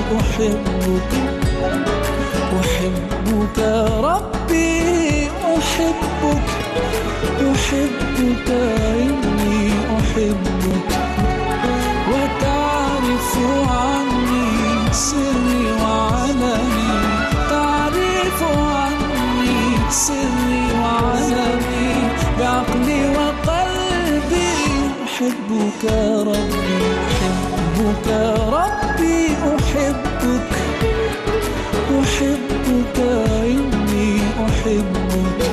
أحبك أحبك ربي أحبك أحبك إني أحبك وتعرف عني سري وعلمي تعرف عني سري وعلمي بعقلي وقلبي أحبك ربي أحبك ربي أحبك أحبك إني أحبك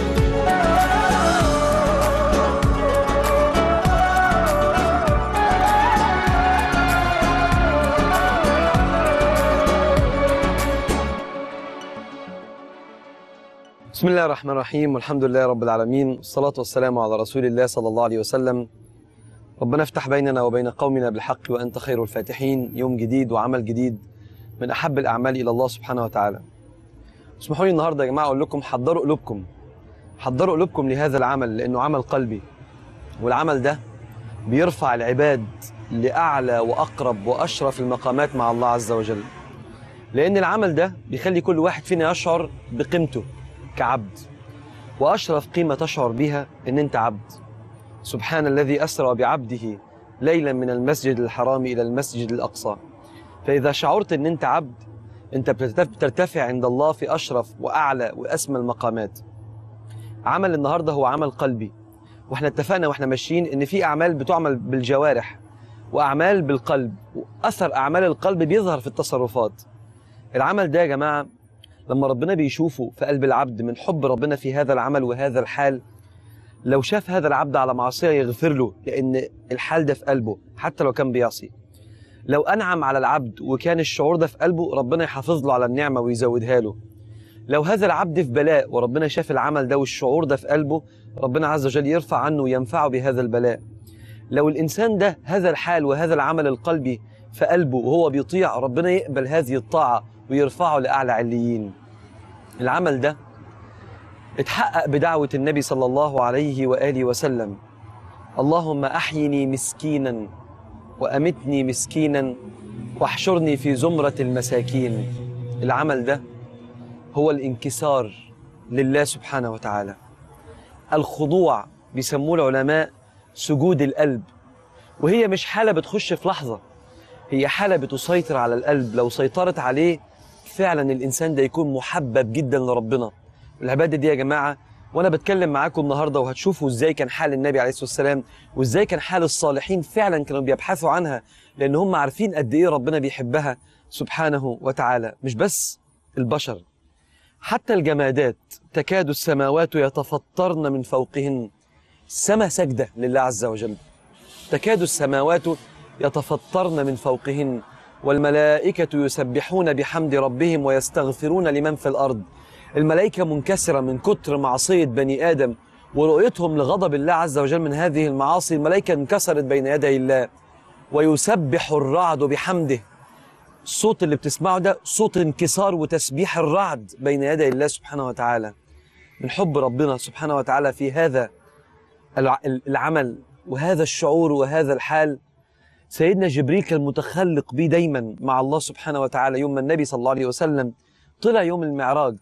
بسم الله الرحمن الرحيم والحمد لله رب العالمين والصلاة والسلام على رسول الله صلى الله عليه وسلم ربنا افتح بيننا وبين قومنا بالحق وأنت خير الفاتحين يوم جديد وعمل جديد من أحب الأعمال إلى الله سبحانه وتعالى اسمحوا لي النهاردة يا جماعة أقول لكم حضروا قلوبكم حضروا قلوبكم لهذا العمل لأنه عمل قلبي والعمل ده بيرفع العباد لأعلى وأقرب وأشرف المقامات مع الله عز وجل لأن العمل ده بيخلي كل واحد فينا يشعر بقيمته كعبد وأشرف قيمة تشعر بها إن أنت عبد سبحان الذي أسرى بعبده ليلا من المسجد الحرام إلى المسجد الأقصى فإذا شعرت إن أنت عبد أنت بترتف- بترتفع عند الله في أشرف وأعلى وأسمى المقامات عمل النهاردة هو عمل قلبي واحنا اتفقنا واحنا ماشيين ان في اعمال بتعمل بالجوارح واعمال بالقلب واثر اعمال القلب بيظهر في التصرفات العمل ده يا جماعه لما ربنا بيشوفه في قلب العبد من حب ربنا في هذا العمل وهذا الحال لو شاف هذا العبد على معصيه يغفر له لان الحال ده في قلبه حتى لو كان بيعصي لو انعم على العبد وكان الشعور ده في قلبه ربنا يحافظ له على النعمه ويزودها له لو هذا العبد في بلاء وربنا شاف العمل ده والشعور ده في قلبه ربنا عز وجل يرفع عنه وينفعه بهذا البلاء لو الإنسان ده هذا الحال وهذا العمل القلبي في قلبه وهو بيطيع ربنا يقبل هذه الطاعة ويرفعه لأعلى عليين العمل ده اتحقق بدعوة النبي صلى الله عليه وآله وسلم اللهم أحيني مسكينا وأمتني مسكينا واحشرني في زمرة المساكين العمل ده هو الانكسار لله سبحانه وتعالى الخضوع بيسموه العلماء سجود القلب وهي مش حالة بتخش في لحظة هي حالة بتسيطر على القلب لو سيطرت عليه فعلا الإنسان ده يكون محبب جدا لربنا العبادة دي يا جماعة وأنا بتكلم معاكم النهاردة وهتشوفوا إزاي كان حال النبي عليه الصلاة والسلام وإزاي كان حال الصالحين فعلا كانوا بيبحثوا عنها لأن هم عارفين قد إيه ربنا بيحبها سبحانه وتعالى مش بس البشر حتى الجمادات تكاد السماوات يتفطرن من فوقهن السماء سجدة لله عز وجل تكاد السماوات يتفطرن من فوقهن والملائكة يسبحون بحمد ربهم ويستغفرون لمن في الأرض الملائكة منكسرة من كتر معصية بني آدم ورؤيتهم لغضب الله عز وجل من هذه المعاصي الملائكة انكسرت بين يدي الله ويسبح الرعد بحمده الصوت اللي بتسمعه ده صوت انكسار وتسبيح الرعد بين يدي الله سبحانه وتعالى من حب ربنا سبحانه وتعالى في هذا الع- العمل وهذا الشعور وهذا الحال سيدنا جبريل كان متخلق بيه دايما مع الله سبحانه وتعالى يوم ما النبي صلى الله عليه وسلم طلع يوم المعراج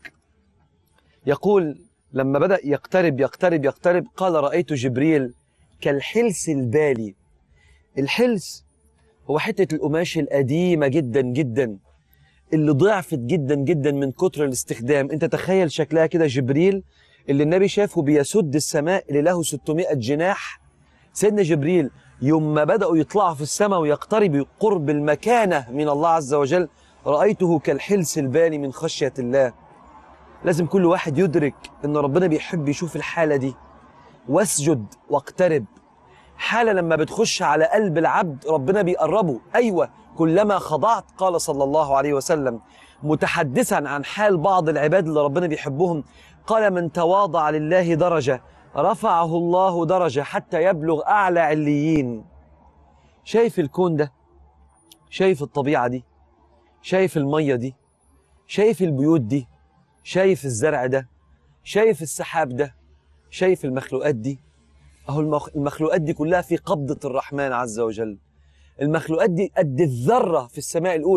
يقول لما بدأ يقترب يقترب يقترب قال رأيت جبريل كالحلس البالي الحلس هو حتة القماش القديمة جدا جدا اللي ضعفت جدا جدا من كتر الاستخدام انت تخيل شكلها كده جبريل اللي النبي شافه بيسد السماء اللي له 600 جناح سيدنا جبريل يوم ما بدأوا يطلعوا في السماء ويقتربوا قرب المكانة من الله عز وجل رأيته كالحلس البالي من خشية الله لازم كل واحد يدرك ان ربنا بيحب يشوف الحالة دي واسجد واقترب حالة لما بتخش على قلب العبد ربنا بيقربه أيوة كلما خضعت قال صلى الله عليه وسلم متحدثا عن حال بعض العباد اللي ربنا بيحبهم قال من تواضع لله درجة رفعه الله درجة حتى يبلغ أعلى عليين شايف الكون ده شايف الطبيعة دي شايف المية دي شايف البيوت دي شايف الزرع ده شايف السحاب ده شايف المخلوقات دي اهو المخ- المخلوقات دي كلها في قبضة الرحمن عز وجل المخلوقات دي قد الذرة في السماء الأولى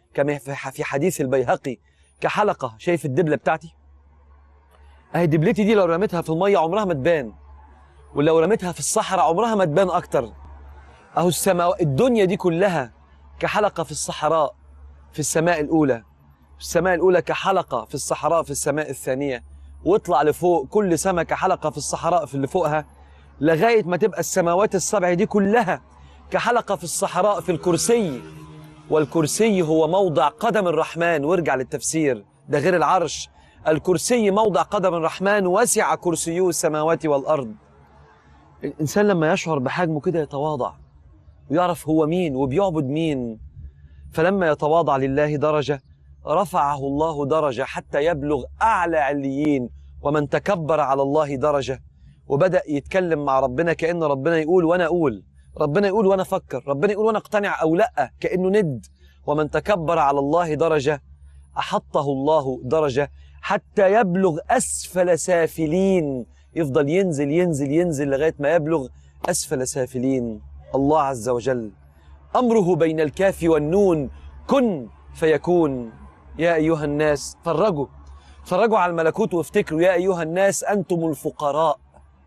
كما في في حديث البيهقي كحلقة شايف الدبلة بتاعتي اهي دبلتي دي لو رميتها في المية عمرها ما تبان ولو رميتها في الصحراء عمرها ما تبان أكتر أهو السماء الدنيا دي كلها كحلقة في الصحراء في السماء الأولى في السماء الأولى كحلقة في الصحراء في السماء الثانية واطلع لفوق كل سماء كحلقة في الصحراء في اللي فوقها لغاية ما تبقى السماوات السبع دي كلها كحلقة في الصحراء في الكرسي والكرسي هو موضع قدم الرحمن وارجع للتفسير ده غير العرش الكرسي موضع قدم الرحمن وسع كرسيه السماوات والأرض الإنسان لما يشعر بحجمه كده يتواضع ويعرف هو مين وبيعبد مين فلما يتواضع لله درجة رفعه الله درجة حتى يبلغ أعلى عليين ومن تكبر على الله درجة وبدأ يتكلم مع ربنا كأن ربنا يقول وأنا أقول ربنا يقول وأنا أفكر ربنا يقول وأنا أقتنع أو لأ كأنه ند ومن تكبر على الله درجة أحطه الله درجة حتى يبلغ أسفل سافلين يفضل ينزل ينزل ينزل لغاية ما يبلغ أسفل سافلين الله عز وجل أمره بين الكاف والنون كن فيكون يا أيها الناس فرجوا فرجوا على الملكوت وافتكروا يا أيها الناس أنتم الفقراء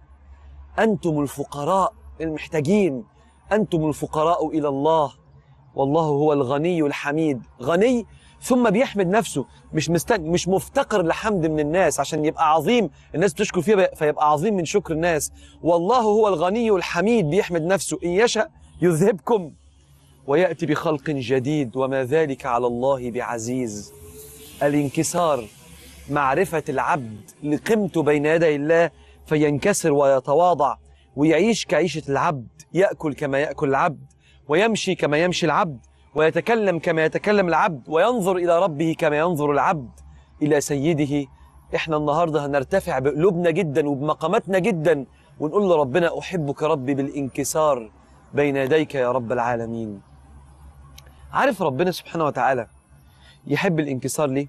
أنتم الفقراء المحتاجين أنتم الفقراء إلى الله والله هو الغني الحميد غني ثم بيحمد نفسه مش مستن... مش مفتقر لحمد من الناس عشان يبقى عظيم الناس بتشكر فيه فيبقى عظيم من شكر الناس والله هو الغني الحميد بيحمد نفسه إن يشاء يذهبكم ويأتي بخلق جديد وما ذلك على الله بعزيز الانكسار معرفة العبد لقيمته بين يدي الله فينكسر ويتواضع ويعيش كعيشة العبد يأكل كما يأكل العبد ويمشي كما يمشي العبد ويتكلم كما يتكلم العبد وينظر إلى ربه كما ينظر العبد إلى سيده إحنا النهاردة هنرتفع بقلوبنا جدا وبمقاماتنا جدا ونقول لربنا أحبك ربي بالانكسار بين يديك يا رب العالمين عارف ربنا سبحانه وتعالى يحب الانكسار ليه؟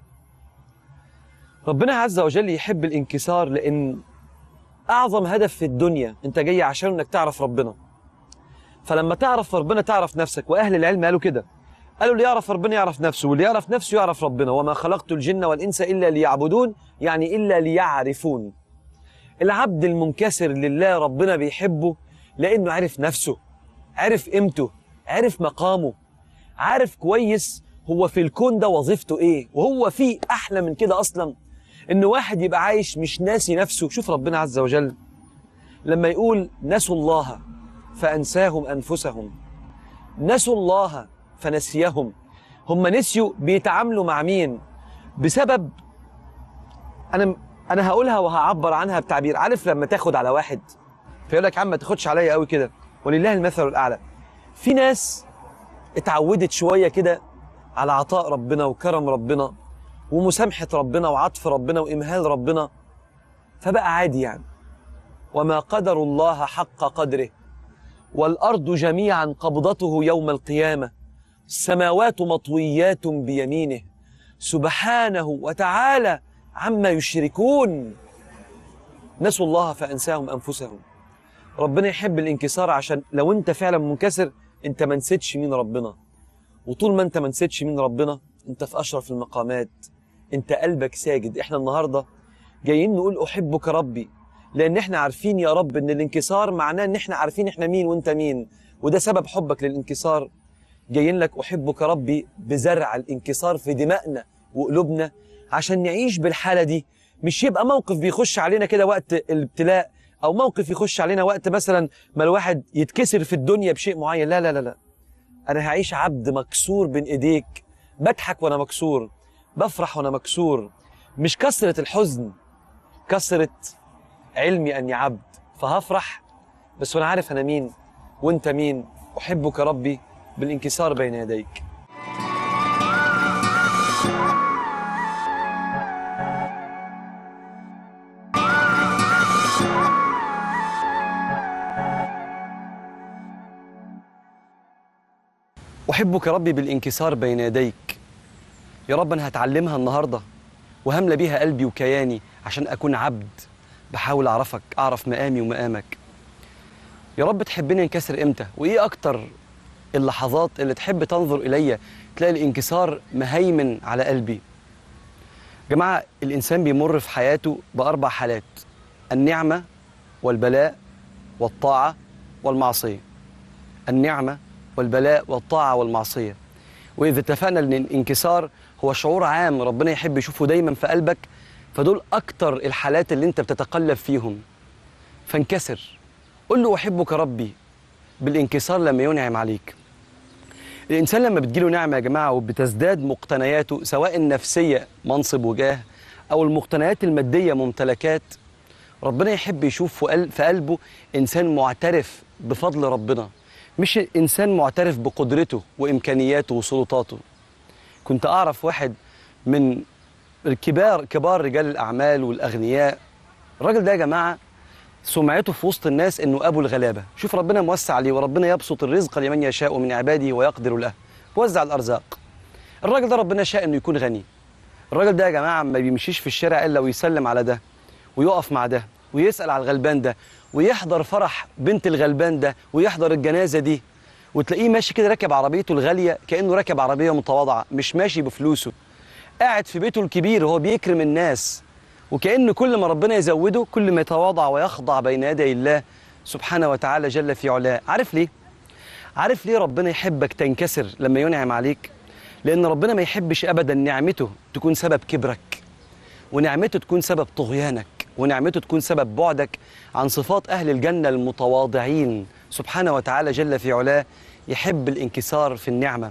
ربنا عز وجل يحب الانكسار لأن أعظم هدف في الدنيا أنت جاي عشان إنك تعرف ربنا فلما تعرف ربنا تعرف نفسك وأهل العلم قالوا كده قالوا اللي يعرف ربنا يعرف نفسه واللي يعرف نفسه يعرف ربنا وما خلقت الجن والإنس إلا ليعبدون يعني إلا ليعرفون العبد المنكسر لله ربنا بيحبه لأنه عرف نفسه عرف قيمته عرف مقامه عارف كويس هو في الكون ده وظيفته ايه وهو فيه احلى من كده اصلا ان واحد يبقى عايش مش ناسي نفسه شوف ربنا عز وجل لما يقول نسوا الله فانساهم انفسهم نسوا الله فنسيهم هم نسيوا بيتعاملوا مع مين بسبب انا انا هقولها وهعبر عنها بتعبير عارف لما تاخد على واحد فيقول لك يا عم ما تاخدش عليا قوي كده ولله المثل الاعلى في ناس اتعودت شويه كده على عطاء ربنا وكرم ربنا ومسامحه ربنا وعطف ربنا وامهال ربنا فبقى عادي يعني وما قدر الله حق قدره والارض جميعا قبضته يوم القيامه السماوات مطويات بيمينه سبحانه وتعالى عما يشركون نسوا الله فانساهم انفسهم ربنا يحب الانكسار عشان لو انت فعلا منكسر انت ما نسيتش مين ربنا وطول ما انت ما نسيتش مين ربنا انت في اشرف المقامات انت قلبك ساجد احنا النهارده جايين نقول احبك ربي لان احنا عارفين يا رب ان الانكسار معناه ان احنا عارفين احنا مين وانت مين وده سبب حبك للانكسار جايين لك احبك ربي بزرع الانكسار في دمائنا وقلوبنا عشان نعيش بالحاله دي مش يبقى موقف بيخش علينا كده وقت الابتلاء او موقف يخش علينا وقت مثلا ما الواحد يتكسر في الدنيا بشيء معين لا لا لا لا انا هعيش عبد مكسور بين ايديك بضحك وانا مكسور بفرح وانا مكسور مش كسرة الحزن كسرة علمي اني عبد فهفرح بس وانا عارف انا مين وانت مين احبك ربي بالانكسار بين يديك أحبك ربي بالانكسار بين يديك يا رب أنا هتعلمها النهاردة وهملى بيها قلبي وكياني عشان أكون عبد بحاول أعرفك أعرف مقامي ومقامك يا رب تحبني انكسر إمتى وإيه أكتر اللحظات اللي تحب تنظر إلي تلاقي الانكسار مهيمن على قلبي جماعة الإنسان بيمر في حياته بأربع حالات النعمة والبلاء والطاعة والمعصية النعمة والبلاء والطاعة والمعصية وإذا اتفقنا أن الانكسار هو شعور عام ربنا يحب يشوفه دايما في قلبك فدول أكتر الحالات اللي أنت بتتقلب فيهم فانكسر قل له أحبك ربي بالانكسار لما ينعم عليك الإنسان لما بتجيله نعمة يا جماعة وبتزداد مقتنياته سواء النفسية منصب وجاه أو المقتنيات المادية ممتلكات ربنا يحب يشوف في قل- في قلبه إنسان معترف بفضل ربنا مش إنسان معترف بقدرته وإمكانياته وسلطاته كنت أعرف واحد من الكبار كبار رجال الأعمال والأغنياء الراجل ده يا جماعة سمعته في وسط الناس انه ابو الغلابه شوف ربنا موسع عليه وربنا يبسط الرزق لمن يشاء من عباده ويقدر له وزع الارزاق الراجل ده ربنا شاء انه يكون غني الراجل ده يا جماعه ما بيمشيش في الشارع الا ويسلم على ده ويقف مع ده ويسال على الغلبان ده ويحضر فرح بنت الغلبان ده ويحضر الجنازه دي وتلاقيه ماشي كده راكب عربيته الغاليه كانه راكب عربيه متواضعه مش ماشي بفلوسه قاعد في بيته الكبير وهو بيكرم الناس وكأن كل ما ربنا يزوده كل ما يتواضع ويخضع بين يدي الله سبحانه وتعالى جل في علاه عارف ليه؟ عارف ليه ربنا يحبك تنكسر لما ينعم عليك؟ لأن ربنا ما يحبش أبدا نعمته تكون سبب كبرك ونعمته تكون سبب طغيانك ونعمته تكون سبب بعدك عن صفات أهل الجنة المتواضعين سبحانه وتعالى جل في علاه يحب الانكسار في النعمة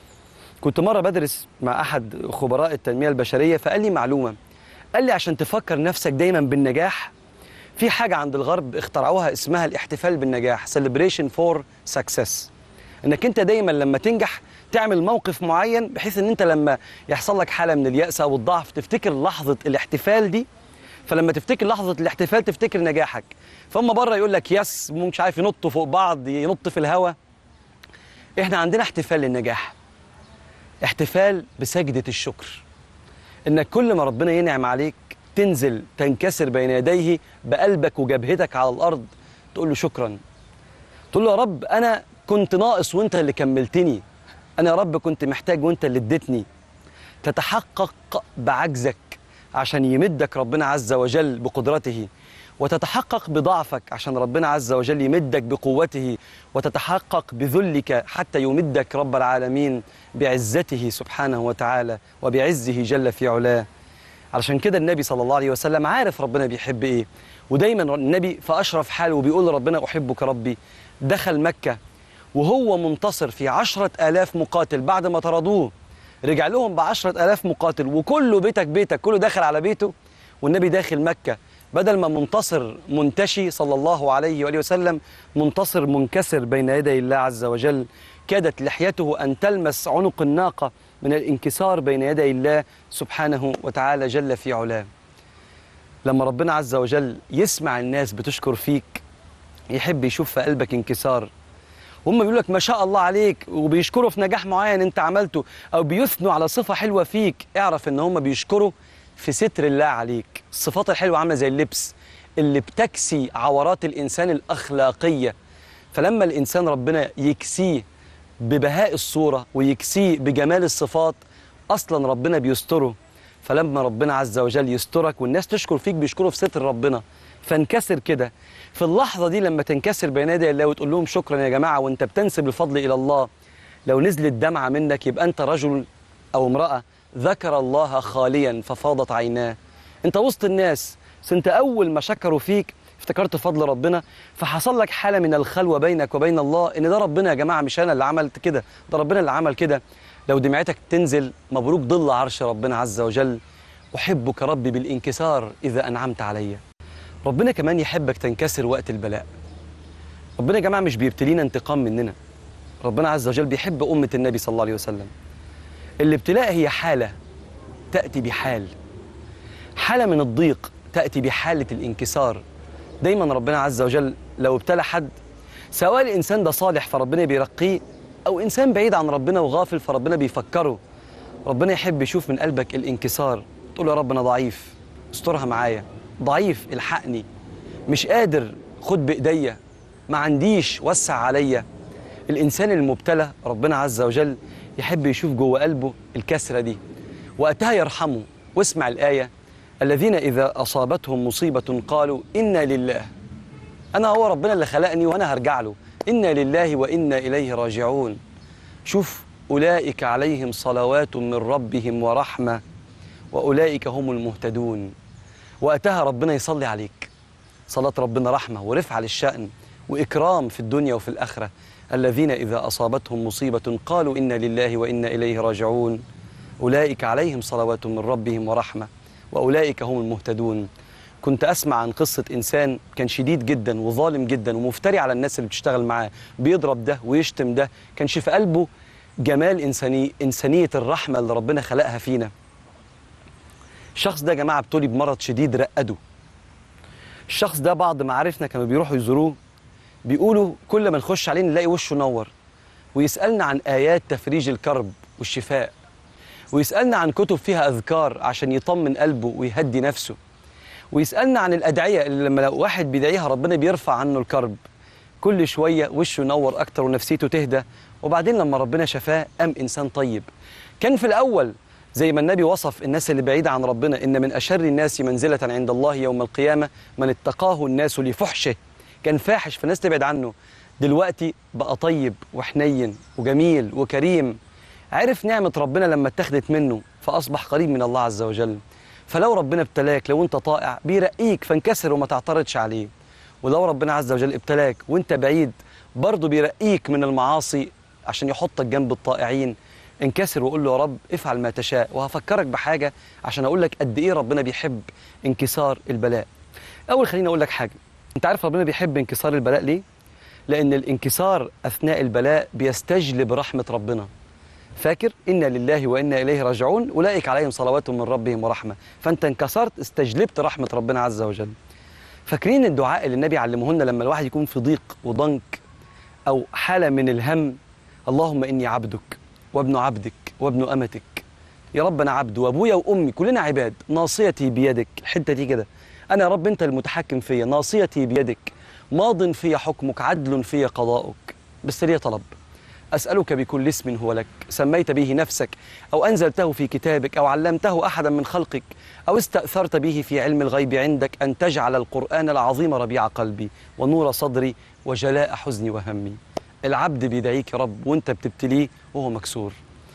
كنت مرة بدرس مع أحد خبراء التنمية البشرية فقال لي معلومة قال لي عشان تفكر نفسك دايما بالنجاح في حاجة عند الغرب اخترعوها اسمها الاحتفال بالنجاح celebration for success انك انت دايما لما تنجح تعمل موقف معين بحيث ان انت لما يحصل لك حالة من اليأس او الضعف تفتكر لحظة الاحتفال دي فلما تفتكر لحظة الاحتفال تفتكر نجاحك فهم بره يقول لك يس مش عارف ينطوا فوق بعض ينط في الهواء احنا عندنا احتفال للنجاح احتفال بسجدة الشكر انك كل ما ربنا ينعم عليك تنزل تنكسر بين يديه بقلبك وجبهتك على الارض تقول له شكرا تقول له يا رب انا كنت ناقص وانت اللي كملتني انا يا رب كنت محتاج وانت اللي اديتني تتحقق بعجزك عشان يمدك ربنا عز وجل بقدرته وتتحقق بضعفك عشان ربنا عز وجل يمدك بقوته وتتحقق بذلك حتى يمدك رب العالمين بعزته سبحانه وتعالى وبعزه جل في علاه علشان كده النبي صلى الله عليه وسلم عارف ربنا بيحب ايه ودايما النبي في اشرف حاله وبيقول لربنا احبك ربي دخل مكه وهو منتصر في عشرة آلاف مقاتل بعد ما طردوه رجع لهم بعشرة آلاف مقاتل وكله بيتك بيتك كله داخل على بيته والنبي داخل مكة بدل ما منتصر منتشي صلى الله عليه وآله وسلم منتصر منكسر بين يدي الله عز وجل كادت لحيته أن تلمس عنق الناقة من الانكسار بين يدي الله سبحانه وتعالى جل في علاه لما ربنا عز وجل يسمع الناس بتشكر فيك يحب يشوف في قلبك انكسار وهم بيقولوا لك ما شاء الله عليك وبيشكروا في نجاح معين انت عملته او بيثنوا على صفه حلوه فيك اعرف ان هم بيشكروا في ستر الله عليك الصفات الحلوه عامله زي اللبس اللي بتكسي عورات الانسان الاخلاقيه فلما الانسان ربنا يكسيه ببهاء الصوره ويكسيه بجمال الصفات اصلا ربنا بيستره فلما ربنا عز وجل يسترك والناس تشكر فيك بيشكروا في ستر ربنا فانكسر كده في اللحظة دي لما تنكسر بين يدي الله وتقول لهم شكرا يا جماعة وانت بتنسب الفضل إلى الله لو نزلت دمعة منك يبقى أنت رجل أو امرأة ذكر الله خاليا ففاضت عيناه أنت وسط الناس بس أنت أول ما شكروا فيك افتكرت فضل ربنا فحصل لك حالة من الخلوة بينك وبين الله إن ده ربنا يا جماعة مش أنا اللي عملت كده ده ربنا اللي عمل كده لو دمعتك تنزل مبروك ظل عرش ربنا عز وجل أحبك ربي بالانكسار إذا أنعمت عليّ ربنا كمان يحبك تنكسر وقت البلاء ربنا يا جماعة مش بيبتلينا انتقام مننا ربنا عز وجل بيحب أمة النبي صلى الله عليه وسلم الابتلاء هي حالة تأتي بحال حالة من الضيق تأتي بحالة الانكسار دايما ربنا عز وجل لو ابتلى حد سواء الإنسان ده صالح فربنا بيرقيه أو إنسان بعيد عن ربنا وغافل فربنا بيفكره ربنا يحب يشوف من قلبك الانكسار تقول يا رب أنا ضعيف استرها معايا ضعيف الحقني مش قادر خد بايديا ما عنديش وسع عليا الانسان المبتلى ربنا عز وجل يحب يشوف جوه قلبه الكسرة دي وقتها يرحمه واسمع الآية الذين إذا أصابتهم مصيبة قالوا إنا لله أنا هو ربنا اللي خلقني وأنا هرجع له إنا لله وإنا إليه راجعون شوف أولئك عليهم صلوات من ربهم ورحمة وأولئك هم المهتدون وقتها ربنا يصلي عليك صلاة ربنا رحمة ورفعة للشأن وإكرام في الدنيا وفي الآخرة الذين إذا أصابتهم مصيبة قالوا إنا لله وإنا إليه راجعون أولئك عليهم صلوات من ربهم ورحمة وأولئك هم المهتدون كنت أسمع عن قصة إنسان كان شديد جدا وظالم جدا ومفتري على الناس اللي بتشتغل معاه بيضرب ده ويشتم ده كانش في قلبه جمال إنساني إنسانية الرحمة اللي ربنا خلقها فينا الشخص ده يا جماعة ابتلي بمرض شديد رقده الشخص ده بعض معارفنا كانوا بيروحوا يزوروه بيقولوا كل ما نخش عليه نلاقي وشه نور ويسألنا عن آيات تفريج الكرب والشفاء ويسألنا عن كتب فيها أذكار عشان يطمن قلبه ويهدي نفسه ويسألنا عن الأدعية اللي لما لو واحد بيدعيها ربنا بيرفع عنه الكرب كل شوية وشه ينور أكتر ونفسيته تهدى وبعدين لما ربنا شفاه قام إنسان طيب كان في الأول زي ما النبي وصف الناس اللي بعيدة عن ربنا إن من أشر الناس منزلة عند الله يوم القيامة من اتقاه الناس لفحشه كان فاحش فالناس تبعد عنه دلوقتي بقى طيب وحنين وجميل وكريم عرف نعمة ربنا لما اتخذت منه فأصبح قريب من الله عز وجل فلو ربنا ابتلاك لو انت طائع بيرقيك فانكسر وما تعترضش عليه ولو ربنا عز وجل ابتلاك وانت بعيد برضه بيرقيك من المعاصي عشان يحطك جنب الطائعين انكسر وقول له يا رب افعل ما تشاء وهفكرك بحاجة عشان اقول لك قد ايه ربنا بيحب انكسار البلاء اول خليني اقول لك حاجة انت عارف ربنا بيحب انكسار البلاء ليه لان الانكسار اثناء البلاء بيستجلب رحمة ربنا فاكر إنا لله وإنا إليه راجعون أولئك عليهم صلوات من ربهم ورحمة فأنت انكسرت استجلبت رحمة ربنا عز وجل فاكرين الدعاء اللي النبي علمه لنا لما الواحد يكون في ضيق وضنك أو حالة من الهم اللهم إني عبدك وابن عبدك وابن أمتك يا رب أنا عبد وأبويا وأمي كلنا عباد ناصيتي بيدك الحتة دي كده أنا يا رب أنت المتحكم فيا ناصيتي بيدك ماض في حكمك عدل في قضاؤك بس ليه طلب أسألك بكل اسم هو لك سميت به نفسك أو أنزلته في كتابك أو علمته أحدا من خلقك أو استأثرت به في علم الغيب عندك أن تجعل القرآن العظيم ربيع قلبي ونور صدري وجلاء حزني وهمي العبد بيدعيك يا رب وانت بتبتليه وهو مكسور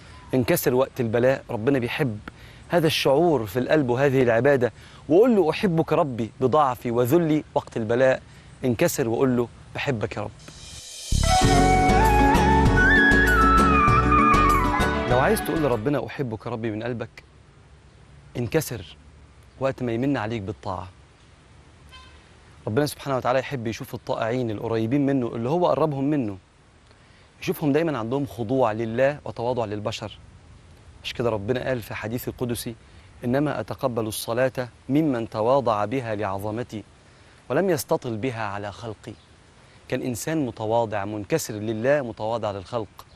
انكسر وقت البلاء ربنا بيحب هذا الشعور في القلب وهذه العبادة وقول له أحبك ربي بضعفي وذلي وقت البلاء انكسر وقول له بحبك يا رب لو عايز تقول لربنا أحبك ربي من قلبك انكسر وقت ما يمن عليك بالطاعة ربنا سبحانه وتعالى يحب يشوف الطائعين القريبين منه اللي هو قربهم منه يشوفهم دايما عندهم خضوع لله وتواضع للبشر مش كده ربنا قال في حديث القدسي إنما أتقبل الصلاة ممن تواضع بها لعظمتي ولم يستطل بها على خلقي كان إنسان متواضع منكسر لله متواضع للخلق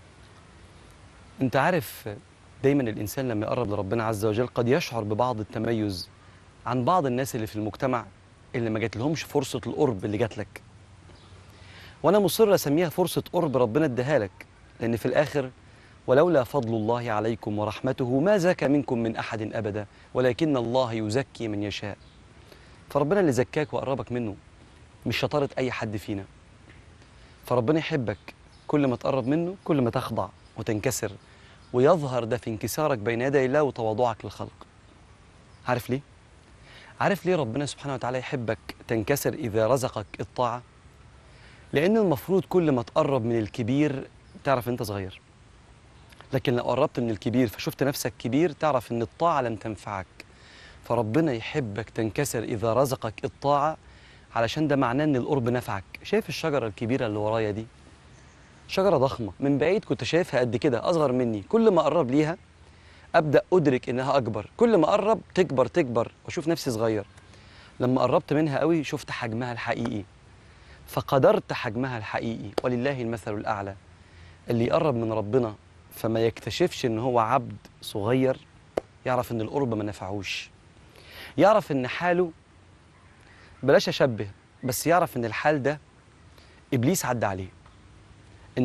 انت عارف دايما الانسان لما يقرب لربنا عز وجل قد يشعر ببعض التميز عن بعض الناس اللي في المجتمع اللي ما جات لهمش فرصه القرب اللي جات لك وانا مصر اسميها فرصه قرب ربنا اداها لك لان في الاخر ولولا فضل الله عليكم ورحمته ما زكى منكم من احد ابدا ولكن الله يزكي من يشاء فربنا اللي زكاك وقربك منه مش شطاره اي حد فينا فربنا يحبك كل ما تقرب منه كل ما تخضع وتنكسر ويظهر ده في انكسارك بين يدي الله وتواضعك للخلق عارف ليه؟ عارف ليه ربنا سبحانه وتعالى يحبك تنكسر إذا رزقك الطاعة؟ لأن المفروض كل ما تقرب من الكبير تعرف أنت صغير لكن لو قربت من الكبير فشفت نفسك كبير تعرف أن الطاعة لم تنفعك فربنا يحبك تنكسر إذا رزقك الطاعة علشان ده معناه أن القرب نفعك شايف الشجرة الكبيرة اللي ورايا دي شجرة ضخمة من بعيد كنت شايفها قد كده أصغر مني كل ما أقرب ليها أبدأ أدرك إنها أكبر كل ما أقرب تكبر تكبر وأشوف نفسي صغير لما قربت منها قوي شفت حجمها الحقيقي فقدرت حجمها الحقيقي ولله المثل الأعلى اللي يقرب من ربنا فما يكتشفش إن هو عبد صغير يعرف إن القرب ما نفعوش يعرف إن حاله بلاش أشبه بس يعرف إن الحال ده إبليس عدى عليه ان ال-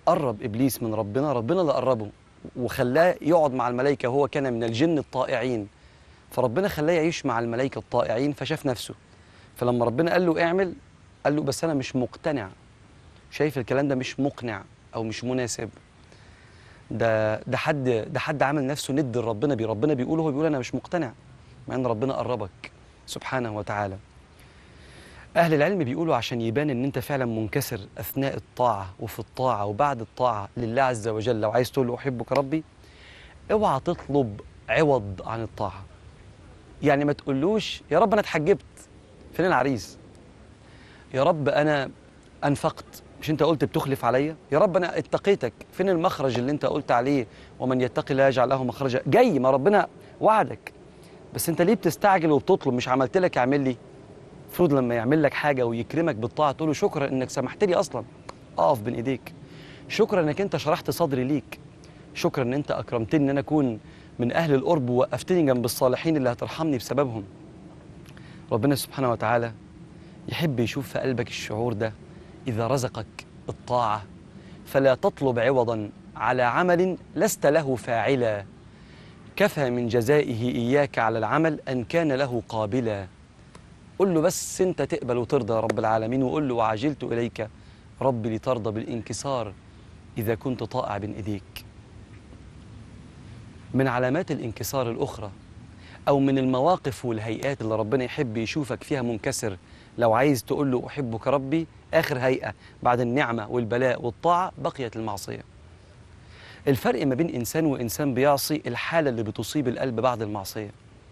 قرب ابليس من ربنا ربنا اللي قربه وخلاه يقعد مع الملائكه وهو كان من الجن الطائعين فربنا خلاه يعيش مع الملائكه الطائعين فشاف نفسه فلما ربنا قال له اعمل قال له بس انا مش مقتنع شايف الكلام ده مش مقنع او مش مناسب ده ده حد ده حد عامل نفسه ند لربنا بي ربنا بيقول هو بيقول انا مش مقتنع مع ان ربنا قربك سبحانه وتعالى اهل العلم بيقولوا عشان يبان ان انت فعلا منكسر اثناء الطاعه وفي الطاعه وبعد الطاعه لله عز وجل لو عايز تقول له احبك ربي اوعى تطلب عوض عن الطاعه يعني ما تقولوش يا رب انا اتحجبت فين العريس يا رب انا انفقت مش انت قلت بتخلف عليا يا رب انا اتقيتك فين المخرج اللي انت قلت عليه ومن يتقي الله يجعل له مخرجا جاي ما ربنا وعدك بس انت ليه بتستعجل وبتطلب مش عملت لك اعمل لي المفروض لما يعمل لك حاجه ويكرمك بالطاعه تقول له شكرا انك سمحت لي اصلا اقف بين ايديك شكرا انك انت شرحت صدري ليك شكرا ان انت اكرمتني ان انا اكون من اهل القرب ووقفتني جنب الصالحين اللي هترحمني بسببهم ربنا سبحانه وتعالى يحب يشوف في قلبك الشعور ده اذا رزقك الطاعه فلا تطلب عوضا على عمل لست له فاعلا كفى من جزائه اياك على العمل ان كان له قابلا قل له بس انت تقبل وترضى يا رب العالمين وقل له وعجلت اليك ربي لترضى بالانكسار اذا كنت طائع بين ايديك من علامات الانكسار الاخرى او من المواقف والهيئات اللي ربنا يحب يشوفك فيها منكسر لو عايز تقول له احبك ربي اخر هيئه بعد النعمه والبلاء والطاعه بقيت المعصيه الفرق ما بين انسان وانسان بيعصي الحاله اللي بتصيب القلب بعد المعصيه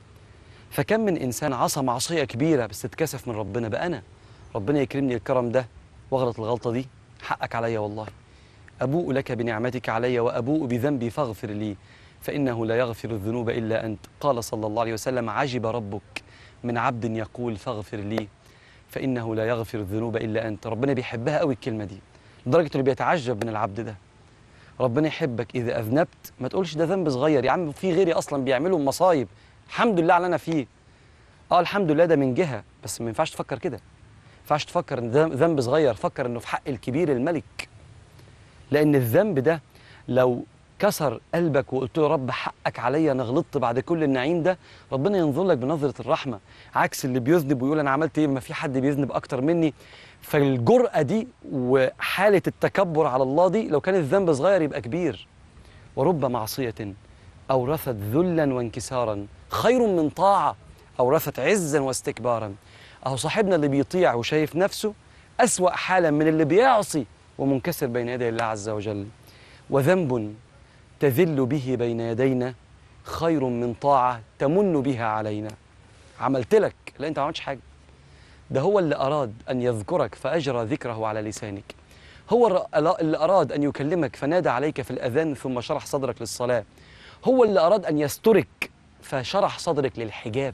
فكم من انسان عصى معصيه كبيره بس اتكسف من ربنا بقى انا ربنا يكرمني الكرم ده واغلط الغلطه دي حقك عليا والله ابوء لك بنعمتك علي وابوء بذنبي فاغفر لي فانه لا يغفر الذنوب الا انت قال صلى الله عليه وسلم عجب ربك من عبد يقول فاغفر لي فانه لا يغفر الذنوب الا انت ربنا بيحبها قوي الكلمه دي لدرجه انه بيتعجب من العبد ده ربنا يحبك اذا اذنبت ما تقولش ده ذنب صغير يا عم في غيري اصلا بيعملوا مصايب الحمد لله على اللي انا فيه اه الحمد لله ده من جهه بس ما ينفعش تفكر كده ما ينفعش تفكر ان ده ذنب صغير فكر انه في حق الكبير الملك لان الذنب ده لو كسر قلبك وقلت له رب حقك عليا انا غلطت بعد كل النعيم ده ربنا ينظر لك بنظره الرحمه عكس اللي بيذنب ويقول انا عملت ايه ما في حد بيذنب اكتر مني فالجرأه دي وحاله التكبر على الله دي لو كان الذنب صغير يبقى كبير ورب معصيه اورثت ذلا وانكسارا خير من طاعه اورثت عزا واستكبارا اهو صاحبنا اللي بيطيع وشايف نفسه اسوا حالا من اللي بيعصي ومنكسر بين يدي الله عز وجل وذنب تذل به بين يدينا خير من طاعة تمن بها علينا عملت لك لا انت ما عملتش حاجة ده هو اللي أراد أن يذكرك فأجرى ذكره على لسانك هو الر- اللي أراد أن يكلمك فنادى عليك في الأذان ثم شرح صدرك للصلاة هو اللي أراد أن يسترك فشرح صدرك للحجاب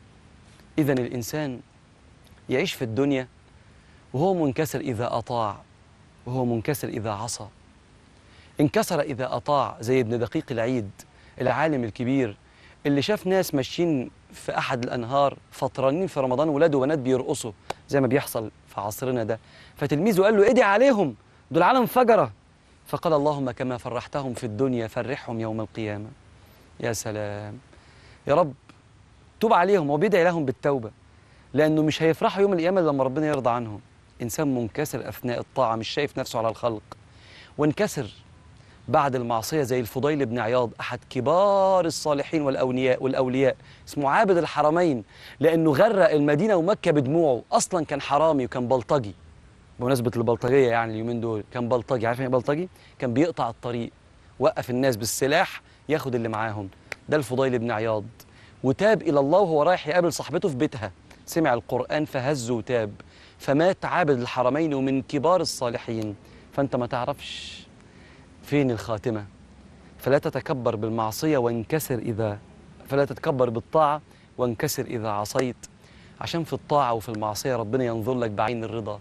إذا الإنسان يعيش في الدنيا وهو منكسر إذا أطاع وهو منكسر إذا عصى انكسر إذا أطاع زي ابن دقيق العيد العالم الكبير اللي شاف ناس ماشيين في أحد الأنهار فطرانين في رمضان ولاد وبنات بيرقصوا زي ما بيحصل في عصرنا ده فتلميذه قال له ادعي عليهم دول عالم فجرة فقال اللهم كما فرحتهم في الدنيا فرحهم يوم القيامة يا سلام يا رب توب عليهم وبيدعي لهم بالتوبة لأنه مش هيفرحوا يوم القيامة إلا لما ربنا يرضى عنهم إنسان منكسر أثناء الطاعة مش شايف نفسه على الخلق وانكسر بعد المعصية زي الفضيل بن عياض أحد كبار الصالحين والأولياء والأولياء اسمه عابد الحرمين لأنه غرق المدينة ومكة بدموعه أصلا كان حرامي وكان بلطجي بمناسبة البلطجية يعني اليومين دول كان بلطجي عارف يعني إيه بلطجي؟ كان بيقطع الطريق وقف الناس بالسلاح ياخد اللي معاهم ده الفضيل بن عياض وتاب إلى الله وهو رايح يقابل صاحبته في بيتها سمع القرآن فهز وتاب فمات عابد الحرمين ومن كبار الصالحين فأنت ما تعرفش فين الخاتمة فلا تتكبر بالمعصية وانكسر إذا فلا تتكبر بالطاعة وانكسر إذا عصيت عشان في الطاعة وفي المعصية ربنا ينظر لك بعين الرضا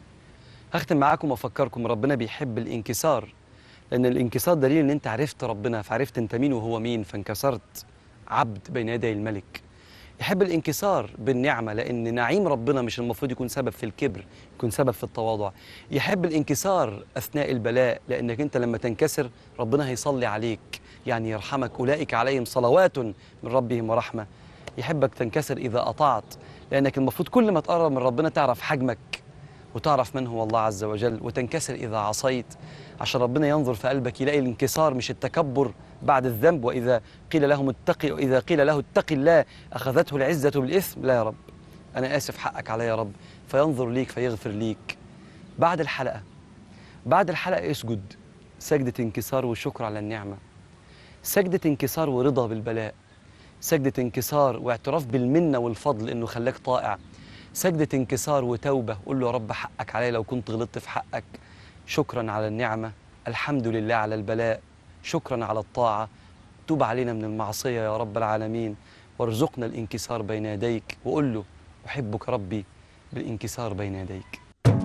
هختم معاكم وأفكركم ربنا بيحب الانكسار لأن الانكسار دليل إن أنت عرفت ربنا فعرفت أنت مين وهو مين فانكسرت عبد بين يدي الملك يحب الانكسار بالنعمة لأن نعيم ربنا مش المفروض يكون سبب في الكبر يكون سبب في التواضع يحب الانكسار أثناء البلاء لأنك أنت لما تنكسر ربنا هيصلي عليك يعني يرحمك أولئك عليهم صلوات من ربهم ورحمة يحبك تنكسر إذا أطعت لأنك المفروض كل ما تقرب من ربنا تعرف حجمك وتعرف من هو الله عز وجل وتنكسر إذا عصيت عشان ربنا ينظر في قلبك يلاقي الانكسار مش التكبر بعد الذنب وإذا قيل لهم اتقي وإذا قيل له اتق الله أخذته العزة بالإثم لا يا رب أنا آسف حقك علي يا رب فينظر ليك فيغفر ليك بعد الحلقة بعد الحلقة اسجد سجدة انكسار وشكر على النعمة سجدة انكسار ورضا بالبلاء سجدة انكسار واعتراف بالمنة والفضل إنه خلاك طائع سجدة انكسار وتوبة قول له يا رب حقك علي لو كنت غلطت في حقك شكرا على النعمة الحمد لله على البلاء شكرا على الطاعة توب علينا من المعصية يا رب العالمين وارزقنا الانكسار بين يديك وقول له أحبك ربي بالانكسار بين يديك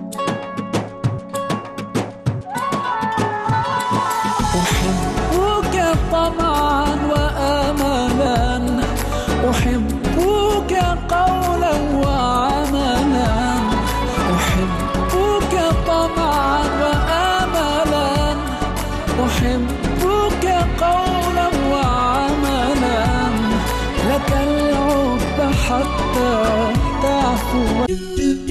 أحبك طمعا وأملا أحبك قولا وعملا أحبك طمعا وأملا أحبك قولا وعملا لك العب حتى تعفو